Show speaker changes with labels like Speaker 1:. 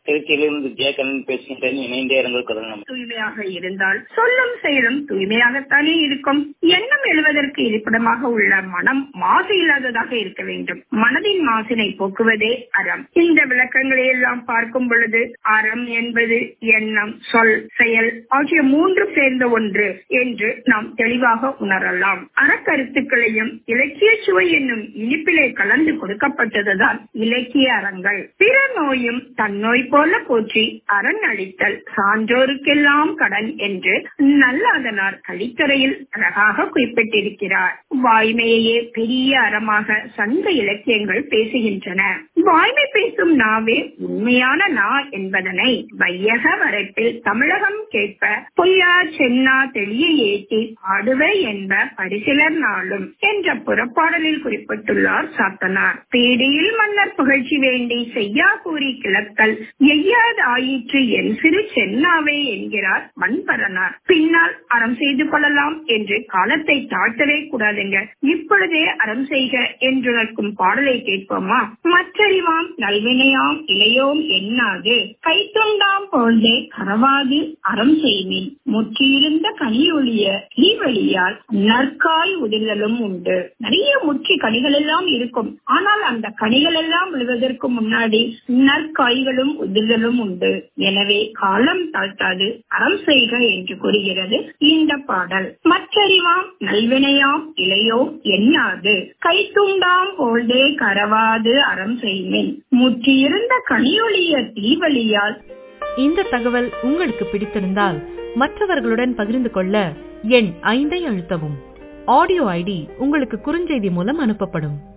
Speaker 1: திருச்சியிலிருந்து ஜெயகண்ணன் பேசுகின்றேன் இணைந்தே இருங்கள் குரல் நம்ம
Speaker 2: தூய்மையாக இருந்தால் சொல்லும் செயலும் தூய்மையாகத்தானே இருக்கும் எண்ணம் எழுவதற்கு இருப்பிடமாக உள்ள மனம் மாசு இல்லாததாக இருக்க வேண்டும் மனதின் மாசினை போக்குவதே அறம் இந்த விளக்கங்களை எல்லாம் பார்க்கும் பொழுது அறம் என்பது எண்ணம் சொல் செயல் ஆகிய மூன்றும் சேர்ந்த ஒன்று என்று நாம் தெளிவாக உணரலாம் அறக்கருத்துக்களையும் இலக்கிய சுவை என்னும் இனிப்பிலே கலந்து கொடுக்கப்பட்டதுதான் இலக்கிய அறங்கள் பிற நோயும் தன்னோய் போல போற்றி அரண் அளித்தல் சான்றோருக்கெல்லாம் கடன் என்று நல்லாதனார் கலித்துறையில் அழகாக குறிப்பிட்டிருக்கிறார் வாய்மையே பெரிய அறமாக சங்க இலக்கியங்கள் பேசுகின்றன வாய்மை பேசும் நாவே உண்மையான நா என்பதனை வையக வரைப்பில் தமிழகம் கேட்ப பொய்யா சென்னா தெளிய ஏற்றி பாடுவை என்ப பரிசிலர் நாளும் என்ற புறப்பாடலில் குறிப்பிட்டுள்ளார் சாத்தனார் பீடியில் மன்னர் புகழ்ச்சி வேண்டி செய்யா கூறி கிளத்தல் எய்யாது ஆயிற்று என் சிறு சென்னாவே என்கிறார் மண்பரனார் பின்னால் அறம் செய்து கொள்ளலாம் என்று காலத்தை தாழ்த்தவே கூடாதுங்க இப்பொழுதே அறம் செய்க என்றுணர்க்கும் பாடலை கேட்போமா மற்றறிவாம் நல்வினையாம் இளையோம் எண்ணாது கைத்துண்டாம் போன்றே கரவாது அறம் செய்மின் முற்றியிருந்த கனியொழிய தீவழியால் நற்காய் உதிர்தலும் உண்டு நிறைய முற்றி கனிகள் எல்லாம் இருக்கும் ஆனால் அந்த கனிகள் எல்லாம் விழுவதற்கு முன்னாடி நற்காய்களும் உதிர்தலும் உண்டு எனவே காலம் தாழ்த்தாது அறம் செய்க என்று கூறுகிறது இந்த பாடல் மற்றறிவாம் நல்வினையாம் இளையோ எண்ணாது கைத்துண்டாம் போல்தே கரவாது அறம் செய்மின் முற்றியிருந்த கனியொழிய தீவழியால்
Speaker 3: இந்த தகவல் உங்களுக்கு பிடித்திருந்தால் மற்றவர்களுடன் பகிர்ந்து கொள்ள எண் ஐந்தை அழுத்தவும் ஆடியோ ஐடி உங்களுக்கு குறுஞ்செய்தி மூலம் அனுப்பப்படும்